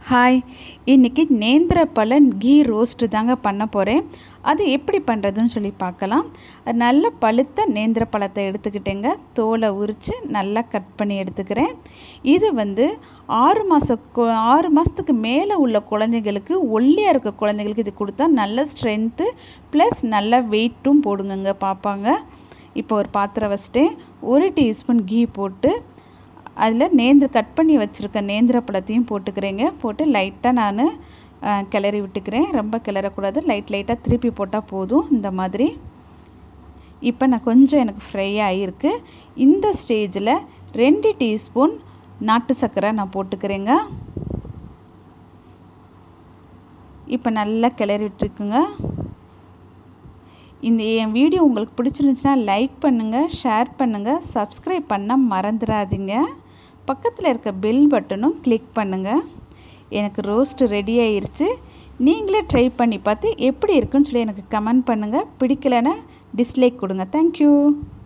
hi இன்றைக்கி நேந்திர பழம் key roast தாங்க பண்ண போகிறேன் அது எப்படி பண்ணுறதுன்னு சொல்லி பார்க்கலாம் அது நல்ல பழுத்த நேந்திர பழத்தை எடுத்துக்கிட்டேங்க தோலை உரித்து நல்லா கட் பண்ணி எடுத்துக்கிறேன் இது வந்து ஆறு மாத ஆறு மாதத்துக்கு மேலே உள்ள குழந்தைங்களுக்கு ஒல்லியாக இருக்க குழந்தைங்களுக்கு இது கொடுத்தா நல்ல ஸ்ட்ரென்த்து ப்ளஸ் நல்ல வெயிட்டும் போடுங்கங்க பார்ப்பாங்க இப்போ ஒரு பாத்திரம் வச்சுட்டேன் ஒரு டீஸ்பூன் கீ போட்டு அதில் நேந்திர கட் பண்ணி வச்சுருக்க நேந்திர பழத்தையும் போட்டுக்கிறேங்க போட்டு லைட்டாக நான் கிளறி விட்டுக்கிறேன் ரொம்ப கிளறக்கூடாது லைட் லைட்டாக திருப்பி போட்டால் போதும் இந்த மாதிரி இப்போ நான் கொஞ்சம் எனக்கு ஃப்ரை ஆகிருக்கு இந்த ஸ்டேஜில் ரெண்டு டீஸ்பூன் நாட்டு சர்க்கரை நான் போட்டுக்கிறேங்க இப்போ நல்லா கிளறி விட்டுருக்குங்க இந்த என் வீடியோ உங்களுக்கு பிடிச்சிருந்துச்சுன்னா லைக் பண்ணுங்கள் ஷேர் பண்ணுங்கள் சப்ஸ்கிரைப் பண்ண மறந்துடாதீங்க பக்கத்தில் இருக்க பெல் பட்டனும் கிளிக் பண்ணுங்கள் எனக்கு ரோஸ்ட் ரெடி ஆயிருச்சு நீங்களே ட்ரை பண்ணி பார்த்து எப்படி இருக்குன்னு சொல்லி எனக்கு கமெண்ட் பண்ணுங்கள் பிடிக்கலைன்னா டிஸ்லைக் கொடுங்க தேங்க்யூ